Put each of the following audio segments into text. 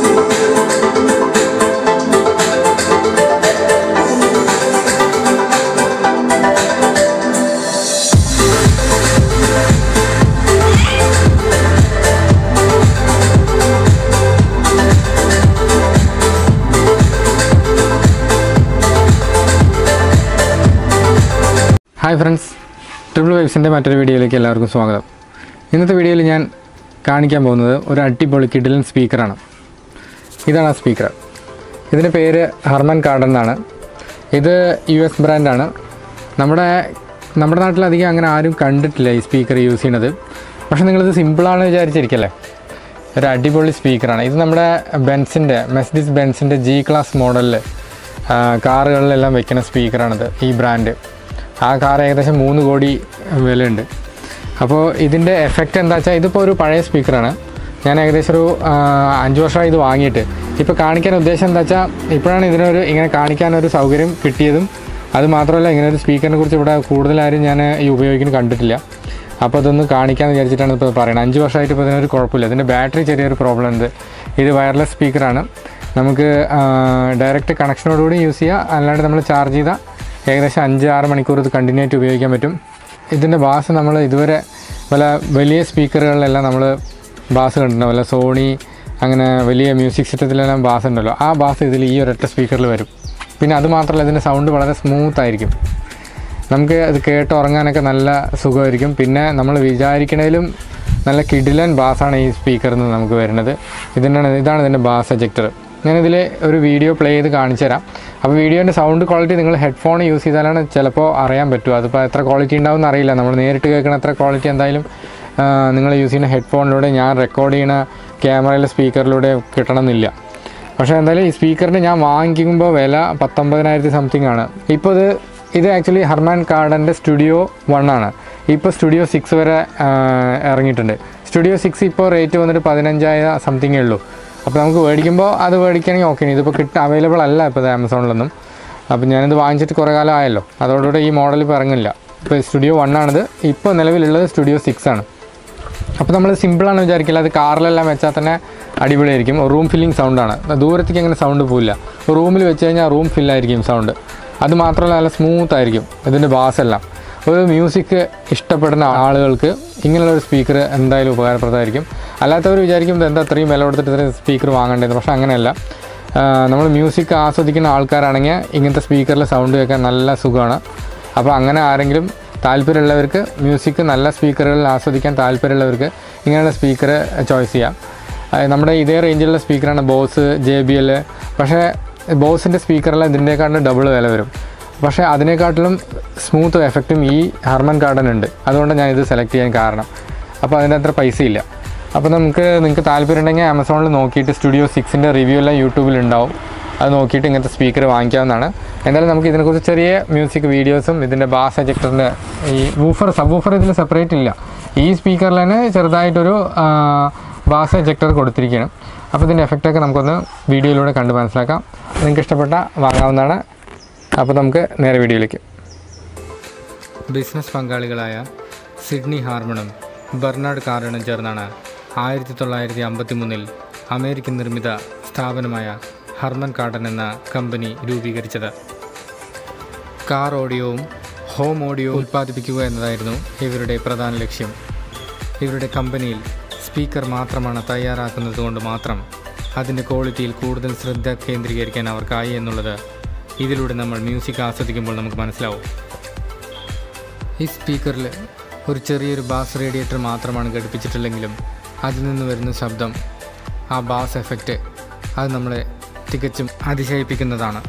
hi friends triple വൈബ്സിൻ്റെ മറ്റൊരു വീഡിയോയിലേക്ക് എല്ലാവർക്കും സ്വാഗതം ഇന്നത്തെ വീഡിയോയിൽ ഞാൻ കാണിക്കാൻ പോകുന്നത് ഒരു അടിപൊളി കിഡിലൻ സ്പീക്കറാണ് ഇതാണ് ആ സ്പീക്കർ ഇതിൻ്റെ പേര് ഹർമൻ കാർഡൻ എന്നാണ് ഇത് യു എസ് ബ്രാൻഡാണ് നമ്മുടെ നമ്മുടെ നാട്ടിലധികം അങ്ങനെ ആരും കണ്ടിട്ടില്ല ഈ സ്പീക്കർ യൂസ് ചെയ്യണത് പക്ഷേ നിങ്ങളിത് സിമ്പിളാണ് വിചാരിച്ചിരിക്കല്ലേ ഒരു അടിപൊളി സ്പീക്കറാണ് ഇത് നമ്മുടെ ബെൻസിൻ്റെ മെസ്ഡിസ് ബെൻസിൻ്റെ ജി ക്ലാസ് മോഡലിൽ കാറുകളിലെല്ലാം വെക്കുന്ന സ്പീക്കറാണിത് ഈ ബ്രാൻഡ് ആ കാർ ഏകദേശം മൂന്ന് കോടി വിലയുണ്ട് അപ്പോൾ ഇതിൻ്റെ എഫക്റ്റ് എന്താ വെച്ചാൽ ഇതിപ്പോൾ ഒരു പഴയ സ്പീക്കറാണ് ഞാൻ ഏകദേശം ഒരു ആ, അഞ്ച് വർഷമായി ഇത് വാങ്ങിയിട്ട് ഇപ്പോൾ കാണിക്കാൻ ഉദ്ദേശം എന്താ വെച്ചാൽ ഇപ്പോഴാണ് ഇതിനൊരു ഇങ്ങനെ കാണിക്കാനൊരു സൗകര്യം കിട്ടിയതും അത് മാത്രമല്ല ഇങ്ങനെ ഒരു സ്പീക്കറിനെ കുറിച്ച് ഇവിടെ കൂടുതലാരും ഞാൻ ഈ ഉപയോഗിക്കുന്നത് കണ്ടിട്ടില്ല അപ്പോൾ അതൊന്ന് കാണിക്കാമെന്ന് വിചാരിച്ചിട്ടാണ് ഇപ്പോൾ പറയുന്നത് അഞ്ച് വർഷമായിട്ട് ഇപ്പോൾ ഇതിനൊരു കുഴപ്പമില്ല ഇതിൻ്റെ ബാറ്ററി ചെറിയൊരു പ്രോബ്ലം ഉണ്ട് ഇത് വയർലെസ് സ്പീക്കറാണ് നമുക്ക് ഡയറക്റ്റ് കണക്ഷനോടുകൂടി യൂസ് ചെയ്യുക അല്ലാണ്ട് നമ്മൾ ചാർജ് ചെയ്താൽ ഏകദേശം അഞ്ച് ആറ് മണിക്കൂർ ഇത് കണ്ടിന്യൂ ആയിട്ട് ഉപയോഗിക്കാൻ പറ്റും ഇതിൻ്റെ ബാസ് നമ്മൾ ഇതുവരെ പല വലിയ സ്പീക്കറുകളിലെല്ലാം നമ്മൾ ബാസ് കണ്ടിട്ടുണ്ടാവും വല്ല സോണി അങ്ങനെ വലിയ മ്യൂസിക് സിസ്റ്റത്തിലെല്ലാം ബാസ് ഉണ്ടല്ലോ ആ ബാസ് ഇതിൽ ഈ ഒരൊറ്റ സ്പീക്കറിൽ വരും പിന്നെ അത് മാത്രമല്ല ഇതിൻ്റെ സൗണ്ട് വളരെ സ്മൂത്ത് ആയിരിക്കും നമുക്ക് അത് കേട്ട് ഉറങ്ങാനൊക്കെ നല്ല സുഖമായിരിക്കും പിന്നെ നമ്മൾ വിചാരിക്കണതിലും നല്ല കിഡിലൻ ബാസാണ് ഈ സ്പീക്കറിൽ നിന്ന് നമുക്ക് വരുന്നത് ഇതിനാണ് ഇതാണ് ഇതിൻ്റെ ബാസ് എജക്ടർ ഞാനിതിൽ ഒരു വീഡിയോ പ്ലേ ചെയ്ത് കാണിച്ചു തരാം അപ്പോൾ വീഡിയോൻ്റെ സൗണ്ട് ക്വാളിറ്റി നിങ്ങൾ ഹെഡ്ഫോൺ യൂസ് ചെയ്താലാണ് ചിലപ്പോൾ അറിയാൻ പറ്റും അതിപ്പോൾ എത്ര ക്വാളിറ്റി ഉണ്ടാവും അറിയില്ല നമ്മൾ നേരിട്ട് കേൾക്കുന്ന എത്ര ക്വാളിറ്റി എന്തായാലും നിങ്ങൾ യൂസ് ചെയ്യുന്ന ഹെഡ്ഫോണിലൂടെ ഞാൻ റെക്കോർഡ് ചെയ്യുന്ന ക്യാമറയിലെ സ്പീക്കറിലൂടെ കിട്ടണമെന്നില്ല പക്ഷേ എന്തായാലും ഈ സ്പീക്കറിന് ഞാൻ വാങ്ങിക്കുമ്പോൾ വില പത്തൊമ്പതിനായിരത്തി സംതിങ് ആണ് ഇപ്പോൾ ഇത് ഇത് ആക്ച്വലി ഹർമാൻ കാർഡൻ്റെ സ്റ്റുഡിയോ വൺ ആണ് ഇപ്പോൾ സ്റ്റുഡിയോ സിക്സ് വരെ ആ, ഇറങ്ങിയിട്ടുണ്ട് സ്റ്റുഡിയോ സിക്സ് ഇപ്പോൾ റേറ്റ് വന്നിട്ട് പതിനഞ്ചായ സംതിങ്ങേ ഉള്ളൂ അപ്പോൾ നമുക്ക് മേടിക്കുമ്പോൾ അത് മേടിക്കുകയാണെങ്കിൽ ഓക്കെ ഇതിപ്പോൾ കിട്ട അവൈലബിൾ അല്ല ഇപ്പോൾ ഇത് ആമസോണിലൊന്നും അപ്പോൾ ഞാനിത് വാങ്ങിച്ചിട്ട് കുറേ കാലം ആയല്ലോ അതോടുകൂടി ഈ മോഡൽ ഇപ്പോൾ ഇറങ്ങില്ല ഇപ്പോൾ സ്റ്റുഡിയോ വൺ ആണിത് ഇപ്പോൾ നിലവിലുള്ളത് സ്റ്റുഡിയോ സിക്സ് ആണ് അപ്പോൾ നമ്മൾ സിമ്പിളാണ് വിചാരിക്കില്ല അത് കാറിലെല്ലാം വെച്ചാൽ തന്നെ അടിപൊളിയായിരിക്കും റൂം ഫില്ലിംഗ് സൗണ്ടാണ് ദൂരത്തേക്ക് അങ്ങനെ സൗണ്ട് പോവില്ല റൂമിൽ വെച്ച് കഴിഞ്ഞാൽ റൂം ഫില്ലായിരിക്കും സൗണ്ട് അത് മാത്രമല്ല നല്ല സ്മൂത്ത് ആയിരിക്കും ഇതിൻ്റെ ബാസ് എല്ലാം ഒരു മ്യൂസിക് ഇഷ്ടപ്പെടുന്ന ആളുകൾക്ക് ഇങ്ങനെയുള്ള ഒരു സ്പീക്കർ എന്തായാലും ഉപകാരപ്രദമായിരിക്കും അല്ലാത്തവർ വിചാരിക്കും ഇത് എന്താ ഇത്രയും വില കൊടുത്തിട്ട് ഇത്രയും സ്പീക്കർ വാങ്ങേണ്ടത് പക്ഷേ അങ്ങനെയല്ല നമ്മൾ മ്യൂസിക് ആസ്വദിക്കുന്ന ആൾക്കാരാണെങ്കിൽ ഇങ്ങനത്തെ സ്പീക്കറിൽ സൗണ്ട് കേൾക്കാൻ നല്ല സുഖമാണ് അപ്പോൾ അങ്ങനെ ആരെങ്കിലും താല്പര്യമുള്ളവർക്ക് മ്യൂസിക് നല്ല സ്പീക്കറുകളിൽ ആസ്വദിക്കാൻ താല്പര്യമുള്ളവർക്ക് ഇങ്ങനെയുള്ള സ്പീക്കർ ചോയ്സ് ചെയ്യാം അത് നമ്മുടെ ഇതേ റേഞ്ചിലുള്ള സ്പീക്കറാണ് ബോസ് ജെ ബി എൽ പക്ഷേ ബോസിൻ്റെ സ്പീക്കറെല്ലാം ഇതിൻ്റെക്കാട്ടിലും ഡബിൾ വില വരും പക്ഷേ അതിനെക്കാട്ടിലും സ്മൂത്ത് എഫക്റ്റും ഈ ഹർമൻ ഗാർഡൻ ഉണ്ട് അതുകൊണ്ട് ഞാൻ ഇത് സെലക്ട് ചെയ്യാൻ കാരണം അപ്പോൾ അതിൻ്റെ അത്ര പൈസയില്ല അപ്പോൾ നമുക്ക് നിങ്ങൾക്ക് താല്പര്യം ഉണ്ടെങ്കിൽ ആമസോണിൽ നോക്കിയിട്ട് സ്റ്റുഡിയോ സിക്സിൻ്റെ റിവ്യൂ എല്ലാം യൂട്യൂബിൽ ഉണ്ടാവും അത് നോക്കിയിട്ട് ഇങ്ങനത്തെ സ്പീക്കർ വാങ്ങിക്കാവുന്നതാണ് എന്തായാലും നമുക്ക് ഇതിനെക്കുറിച്ച് ചെറിയ മ്യൂസിക് വീഡിയോസും ഇതിൻ്റെ ബാസ് എജക്ടറിൻ്റെ ഈ വൂഫർ സബ് വൂഫർ ഇതിൽ സെപ്പറേറ്റ് ഇല്ല ഈ സ്പീക്കറിൽ തന്നെ ചെറുതായിട്ടൊരു ബാസ് എജക്ടർ കൊടുത്തിരിക്കുകയാണ് അപ്പോൾ ഇതിൻ്റെ എഫക്റ്റൊക്കെ നമുക്കൊന്ന് വീഡിയോയിലൂടെ കണ്ട് മനസ്സിലാക്കാം നിങ്ങൾക്ക് ഇഷ്ടപ്പെട്ട വാങ്ങാവുന്നതാണ് അപ്പോൾ നമുക്ക് നേരെ വീഡിയോയിലേക്ക് ബിസിനസ് പങ്കാളികളായ സിഡ്നി ഹാർമണും ബെർണാഡ് കാർഡനും ചേർന്നാണ് ആയിരത്തി തൊള്ളായിരത്തി അമ്പത്തി മൂന്നിൽ അമേരിക്കൻ നിർമ്മിത സ്ഥാപനമായ ഹർമൻ കാർഡൻ എന്ന കമ്പനി രൂപീകരിച്ചത് കാർ ഓഡിയോവും ഹോം ഓഡിയോ ഉൽപ്പാദിപ്പിക്കുക എന്നതായിരുന്നു ഇവരുടെ പ്രധാന ലക്ഷ്യം ഇവരുടെ കമ്പനിയിൽ സ്പീക്കർ മാത്രമാണ് തയ്യാറാക്കുന്നത് കൊണ്ട് മാത്രം അതിൻ്റെ ക്വാളിറ്റിയിൽ കൂടുതൽ ശ്രദ്ധ കേന്ദ്രീകരിക്കാൻ അവർക്കായി എന്നുള്ളത് ഇതിലൂടെ നമ്മൾ മ്യൂസിക് ആസ്വദിക്കുമ്പോൾ നമുക്ക് മനസ്സിലാവും ഈ സ്പീക്കറിൽ ഒരു ചെറിയൊരു ബാസ് റേഡിയേറ്റർ മാത്രമാണ് ഘടിപ്പിച്ചിട്ടുള്ളെങ്കിലും അതിൽ നിന്ന് വരുന്ന ശബ്ദം ആ ബാസ് എഫക്റ്റ് അത് നമ്മളെ തികച്ചും അതിശയിപ്പിക്കുന്നതാണ്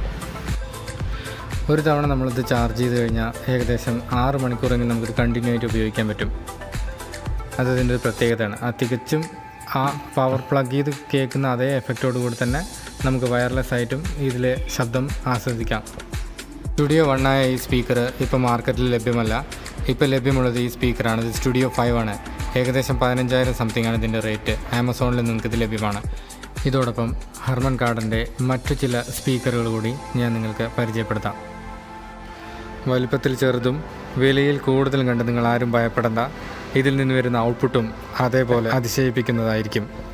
ഒരു തവണ നമ്മളിത് ചാർജ് ചെയ്ത് കഴിഞ്ഞാൽ ഏകദേശം ആറ് മണിക്കൂറെങ്കിലും നമുക്കിത് കണ്ടിന്യൂ ആയിട്ട് ഉപയോഗിക്കാൻ പറ്റും അത് ഇതിൻ്റെ ഒരു പ്രത്യേകതയാണ് ആ തികച്ചും ആ പവർ പ്ലഗ് ചെയ്ത് കേൾക്കുന്ന അതേ എഫക്റ്റോട് കൂടി തന്നെ നമുക്ക് വയർലെസ് ആയിട്ടും ഇതിലെ ശബ്ദം ആസ്വദിക്കാം സ്റ്റുഡിയോ വണ്ണായ ഈ സ്പീക്കർ ഇപ്പോൾ മാർക്കറ്റിൽ ലഭ്യമല്ല ഇപ്പോൾ ലഭ്യമുള്ളത് ഈ സ്പീക്കറാണ് ഇത് സ്റ്റുഡിയോ ഫൈവ് ആണ് ഏകദേശം പതിനഞ്ചായിരം സംതിങ് ആണ് ഇതിൻ്റെ റേറ്റ് ആമസോണിൽ നിങ്ങൾക്ക് ഇത് ലഭ്യമാണ് ഇതോടൊപ്പം ഹർമൻ കാർഡൻ്റെ മറ്റു ചില സ്പീക്കറുകൾ കൂടി ഞാൻ നിങ്ങൾക്ക് പരിചയപ്പെടുത്താം വലുപ്പത്തിൽ ചെറുതും വിലയിൽ കൂടുതലും കണ്ട് നിങ്ങൾ ആരും ഭയപ്പെടേണ്ട ഇതിൽ നിന്ന് വരുന്ന ഔട്ട്പുട്ടും അതേപോലെ അതിശയിപ്പിക്കുന്നതായിരിക്കും